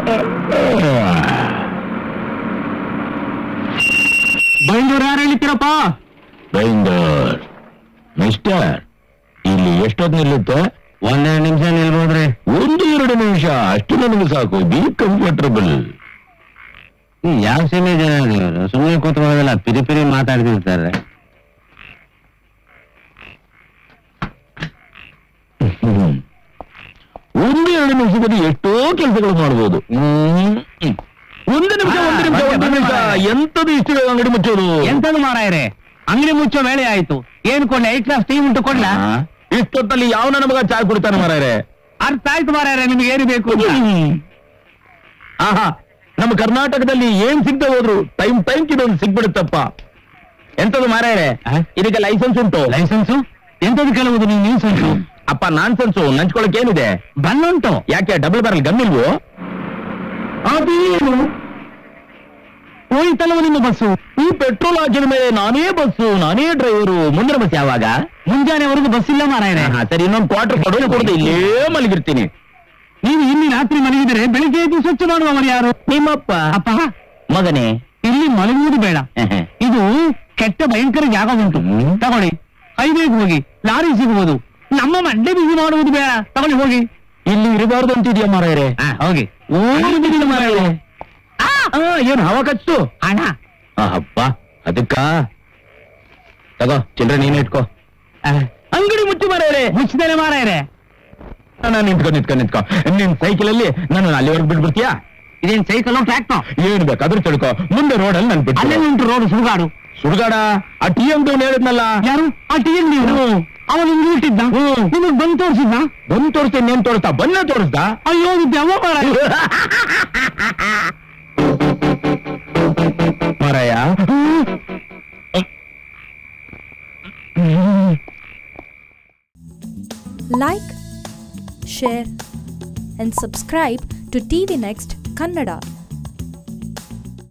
ಬೈಂದೂರು ಯಾರು ಹೇಳ್ತೀರಪ್ಪ ಬೈಂದರ್ ಮಿಸ್ಟರ್ ಇಲ್ಲಿ ಎಷ್ಟೊತ್ತು ನಿಲ್ಲುತ್ತೆ ಒಂದೆರಡು ನಿಮಿಷ ನಿಲ್ಬೋದ್ರಿ ಒಂದು ಎರಡು ನಿಮಿಷ ಅಷ್ಟು ನನಗೆ ಸಾಕು ಬಿ ಕಂಫರ್ಟಬಲ್ ಯಾವ ಸೀಮೆ ಜನ ನೀವು ಸುಮ್ಮನೆ ಕೂತ್ಕೊಳ್ಳೋದಲ್ಲ ಪಿರಿ ಪಿರಿ ಮಾತಾಡ್ತಿರ್ತಾರೆ ಒಂದು ಎರಡು ನಿಮಿಷದಲ್ಲಿ ಎಷ್ಟೋ ಕೆಲಸಗಳು ಮಾಡಬಹುದು ಒಂದು ನಿಮಿಷ ಒಂದು ನಿಮಿಷ ಒಂದು ನಿಮಿಷ ಎಂತದು ಇಷ್ಟು ಬೇಗ ಅಂಗಡಿ ಮುಚ್ಚೋದು ಎಂತದು ಮಾರಾಯರೆ ಅಂಗಡಿ ಮುಚ್ಚೋ ವೇಳೆ ಆಯ್ತು ಏನ್ ಕೊಡ್ಲ ಐಟ್ ಕ್ಲಾಸ್ ಟೀ ಉಂಟು ಕೊಡ್ಲ ಆ, ಇಷ್ಟೊತ್ತಲ್ಲಿ ಯಾವ ನನ್ನ ಮಗ ಚಾ ಕುಡ್ತಾನೆ ಮಾರಾಯರೆ ಅರ್ಥ ಆಯ್ತು ಮಾರಾಯರೆ ನಿಮ್ಗೆ ಏನು ಬೇಕು ಅಂತ. ಆಹಾ ನಮ್ಮ ಕರ್ನಾಟಕದಲ್ಲಿ ಏನ್ ಸಿಗ್ತಾ ಹೋದ್ರು ಟೈಮ್ ಟೈಮ್ ಇದೊಂದು ಸಿಗ್ಬಿಡುತ್ತಪ್ಪ ಎಂತದು ಮಾರಾಯರೆ ಆ? ಇದಕ್ಕೆ ಲೈಸೆನ್ಸ್ ಉಂಟು ಲೈಸೆನ್ಸು ಎಂತದು ಕೆಲವುದು ನೀವು ನ್ಯೂಸೆನ್ಸು ಅಪ್ಪ ನಾನ್ ಸೆನ್ಸು ನಂಚ್ಕೊಳಕ್ ಏನಿದೆ ಬನ್ನುಂಟು ಯಾಕೆ ಡಬಲ್ ಬ್ಯಾರಲ್ ಗನ್ ಇಲ್ವೋ ಅದೇನು ಹೋಯ್ತಲ್ಲವ ನಿಮ್ಮ ಬಸ್ಸು ಈ ಪೆಟ್ರೋಲ್ ಹಾಕಿದ ಮೇಲೆ ನಾನೇ ಬಸ್ಸು ನಾನೇ ಡ್ರೈವರು ಮುಂದಿನ ಬಸ್ ಯಾವಾಗ ಮುಂಜಾನೆವರೆಗೂ ಬಸ್ ಇಲ್ಲ ಮಾರಾಯರೆ ಹಾ, ಸರಿ ಇನ್ನೊಂದು ಕ್ವಾರ್ಟರ್ ಕೊಡೋದು ಕೊಡದು ಇಲ್ಲೇ ಮಲಗಿರ್ತೀನಿ ನೀವು ಇಲ್ಲಿ ರಾತ್ರಿ ಮಲಗಿದರೆ ಬೆಳಿಗ್ಗೆ ಎದ್ದು ಸ್ವಚ್ಛ ಮಾಡುವವರು ಯಾರು ನಿಮ್ಮಪ್ಪ ಅಪ್ಪ ಮಗನೇ ಇಲ್ಲಿ ಮಲಗುವುದು ಬೇಡ ಇದು ಕೆಟ್ಟ ಭಯಂಕರ ಜಾಗ ಉಂಟು ಹ್ಮ್. ತಗೊಳ್ಳಿ ಹೈವೇಗೆ ಹೋಗಿ ಲಾರಿ ಸಿಗುವುದು ನಮ್ಮ ಮಂಡೆ ಬಿಸಿ ಮಾಡುವುದು ಬೇಡ ತಗೊಳ್ಳಿ ಹೋಗಿ ಇಲ್ಲಿ ಇರಬಾರ್ದು ಅಂತಿದ್ಯಾ ಮಾರಾಯರೆ ಆ, ಹೋಗಿ ಓಡಿ ಬಿಡಿಲ್ಲ ಮಾರಾಯರೆ ಆ, ಏನ್ ಹವ ಕಚ್ಚು ಹಣ ಅಪ್ಪ ಅದಕ್ಕ ತಗೋ ಚಿಲ್ಡ್ರೆ ನೀನೇ ಇಟ್ಕೋ ಆ, ಅಂಗಡಿ ಮುಚ್ಚು ಮಾರಾಯರೆ ಮುಚ್ಚಿದರೆ ಮಾರಾಯರೆ ನಾನು ನಿಂತ್ಕೊ ನಿಂತ್ಕೊ ನಿಂತ್ಕೊ ನಿನ್ ಸೈಕಲ್ ಅಲ್ಲಿ ನಾನು ಅಲ್ಲಿವರೆಗೆ ಬಿಟ್ಬಿಡ್ತೀಯಾ ಇದೇನ್ ಸೈಕಲ್ ಟ್ರ್ಯಾಕ್ಟರ್ ಏನ್ ಬೇಕಾದ್ರೂ ತಿಳ್ಕೊ ಮುಂದೆ ರೋಡಲ್ಲಿ ನನ್ ಅಲ್ಲೇ ಬಿಟ್ಟು ಉಂಟು ರೋಡ್ ಸುಡುಗಾಡು ಸುಡ್ಗಾಡ ಆ ಟಿ ಎಂ ಹೇಳಿದ್ನಲ್ಲ ಯಾರು ಆ ಟಿ ಎನ್ ನೀವು ಅವನು ನಿಮ್ಗೆ ಇಟ್ಟಿದ್ದ ಹ್ಮ್. ನಿಮಗ್ ಬಂದು ತೋರಿಸಿದ್ದ ಬಂದ್ ತೋರಿಸ್ತೇನೆ ಏನ್ ತೋರಿಸ್ತಾ ಬನ್ನ ತೋರಿಸ್ದ ಅಯ್ಯೋ ದೆವ್ವ ಮಾರಾಯ ಮಾರಾಯ like, share, and subscribe to TV Next Kannada.